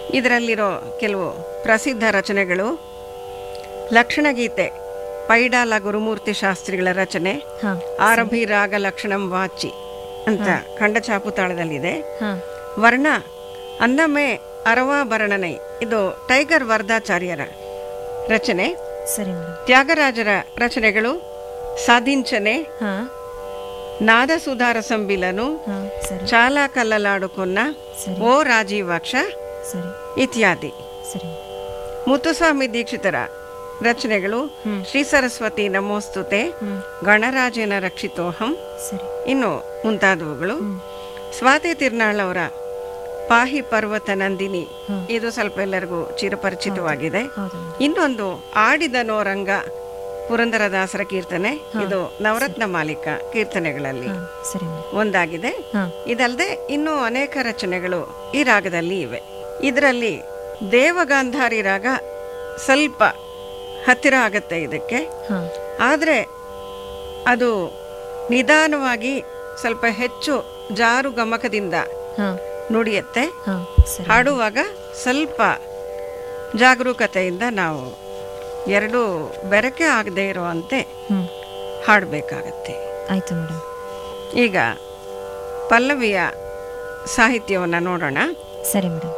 ಇದರಲ್ಲಿರೋ ಕೆಲವು ಪ್ರಸಿದ್ಧ ರಚನೆಗಳು ಲಕ್ಷಣಗೀತೆ ಪೈಡಾಲ ಗುರುಮೂರ್ತಿ ಶಾಸ್ತ್ರಿಗಳ ರಚನೆ ಹಾ ಆರಭಿ ರಾಗ ಲಕ್ಷಣಂ ವಾಚಿ ಅಂತ ಖಂಡಚಾಪು ತಾಳದಲ್ಲಿದೆ ಹಾ ವರ್ಣ ಅನ್ನಮೇ ಅರವಾಭರಣನೈ ಇದು ಟೈಗರ್ ವರ್ಧಾಚಾರ್ಯರ ರಚನೆ ಸರಿ ಮೇಡಮ್ ತ್ಯಾಗರಾಜರ ರಚನೆಗಳು ಸಾಧಿಂಚನೆ ಹಾ ನಾದಸುಧಾರ ಸಂಬಿಲನು ಹಾ ಸರಿ ಚಾಲ ಕಲ್ಲಲಾಡುಕೊನ್ನ ಸರಿ ಓ ರಾಜೀವಾಕ್ಷ ಸರಿ ಇತ್ಯಾದಿ ಸರಿ ಮುತ್ತುಸ್ವಾಮಿ ದೀಕ್ಷಿತರ ರಚನೆಗಳು ಹ್ಮ್. ಶ್ರೀ ಸರಸ್ವತಿ ನಮೋಸ್ತುತೆ ಹ್ಮ್ ಗಣರಾಜನ ರಕ್ಷಿತೋಹಂ ಸರಿ ಇನ್ನು ಮುಂತಾದವುಗಳು ಹ್ಮ್ ಸ್ವಾತಿ ತಿರ್ನಾಳ್ ಅವರ ಪಾಹಿ ಪರ್ವತ ನಂದಿನಿ ಹ್ಮ್. ಇದು ಸ್ವಲ್ಪ ಎಲ್ಲರಿಗೂ ಚಿರಪರಿಚಿತವಾಗಿದೆ ಹೌದು ಮೇಡಮ್ ಇನ್ನೊಂದು ಆಡಿದನೋ ರಂಗ ಪುರಂದರದಾಸರ ಕೀರ್ತನೆ ಇದು ನವರತ್ನ ಮಾಲಿಕ ಕೀರ್ತನೆಗಳಲ್ಲಿ ಹಾ ಸರಿ ಮೇಡಮ್ ಒಂದಾಗಿದೆ ಹಾ ಇದಲ್ಲದೆ ಇನ್ನೂ ಅನೇಕ ರಚನೆಗಳು ಈ ರಾಗದಲ್ಲಿ ಇವೆ ಇದರಲ್ಲಿ ದೇವಗಾಂಧಾರಿ ರಾಗ ಸ್ವಲ್ಪ ಹತ್ತಿರ ಆಗತ್ತೆ ಇದಕ್ಕೆ ಹಾ ಆದರೆ ಅದು ನಿಧಾನವಾಗಿ ಸ್ವಲ್ಪ ಹೆಚ್ಚು ಜಾರು ಗಮಕದಿಂದ ಹಾ ನುಡಿಯುತ್ತೆ ಹಾ ಸರಿ ಹಾಡುವಾಗ ಸ್ವಲ್ಪ ಜಾಗರೂಕತೆಯಿಂದ ನಾವು ಎರಡೂ ಬೆರಕೆ ಆಗದೆ ಇರುವಂತೆ ಹ್ಮ್ ಹಾಡಬೇಕಾಗತ್ತೆ ಆಯ್ತು ಮೇಡಮ್ ಈಗ ಪಲ್ಲವಿಯ ಸಾಹಿತ್ಯವನ್ನು ನೋಡೋಣ ಸರಿ ಮೇಡಮ್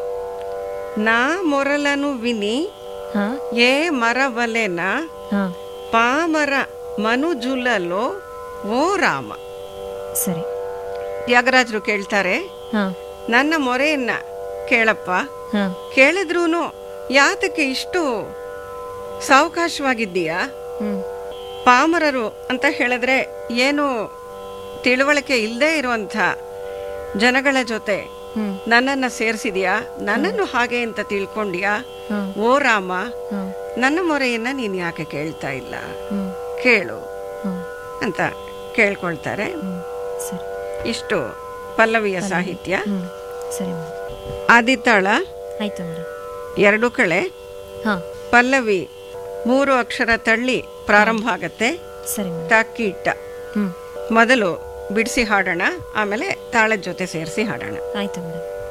ನಾ ಮೊರಲನು ವಿನಿ ಹಾ ಏ ಮರವಲೆನ ಹಾ ಪಾಮರ ಮನುಜುಲಲೋ ಓ ರಾಮ ಸರಿ ತ್ಯಾಗರಾಜರು ಕೇಳ್ತಾರೆ ಹಾ ನನ್ನ ಮೊರೆಯನ್ನ ಕೇಳಪ್ಪ ಹಾ ಕೇಳಿದ್ರೂ ಯಾತಕ್ಕೆ ಇಷ್ಟು ಸಾವಕಾಶವಾಗಿದ್ದೀಯಾ ಹ್ಮ್ ಪಾಮರರು ಅಂತ ಹೇಳಿದ್ರೆ ಏನು ತಿಳುವಳಿಕೆ ಇಲ್ಲದೆ ಇರುವಂಥ ಜನಗಳ ಜೊತೆ ಹ್ಮ್ ನನ್ನನ್ನು ಸೇರಿಸಿದ್ಯಾ ನನ್ನನ್ನು ಹಾಗೆ ಅಂತ ತಿಳ್ಕೊಂಡ್ಯಾ ಹಾ ಓ ರಾಮ ಹಾ ನನ್ನ ಮೊರೆಯನ್ನ ನೀನು ಯಾಕೆ ಕೇಳ್ತಾ ಇಲ್ಲ ಹ್ಮ್ ಕೇಳು ಹಾ ಅಂತ ಕೇಳ್ಕೊಳ್ತಾರೆ ಹ್ಮ್ ಸರಿ ಇಷ್ಟು ಪಲ್ಲವಿಯ ಸಾಹಿತ್ಯ ಹ್ಮ್ ಸರಿ ಮೇಡಮ್ ಆದಿತಾಳ ಆಯ್ತು ಮೇಡಮ್ ಎರಡು ಕಳೆ ಹಾ ಪಲ್ಲವಿ ಮೂರು ಅಕ್ಷರ ತಳ್ಳಿ ಪ್ರಾರಂಭ ಆಗತ್ತೆ ಸರಿ ಮೇಡಮ್ ತಾಕೀಟ ಹ್ಮ್ ಮೊದಲು ಬಿಡಿಸಿ ಹಾಡೋಣ ಆಮೇಲೆ ತಾಳದ ಜೊತೆ ಸೇರಿಸಿ ಹಾಡೋಣ ಆಯ್ತು ಮೇಡಮ್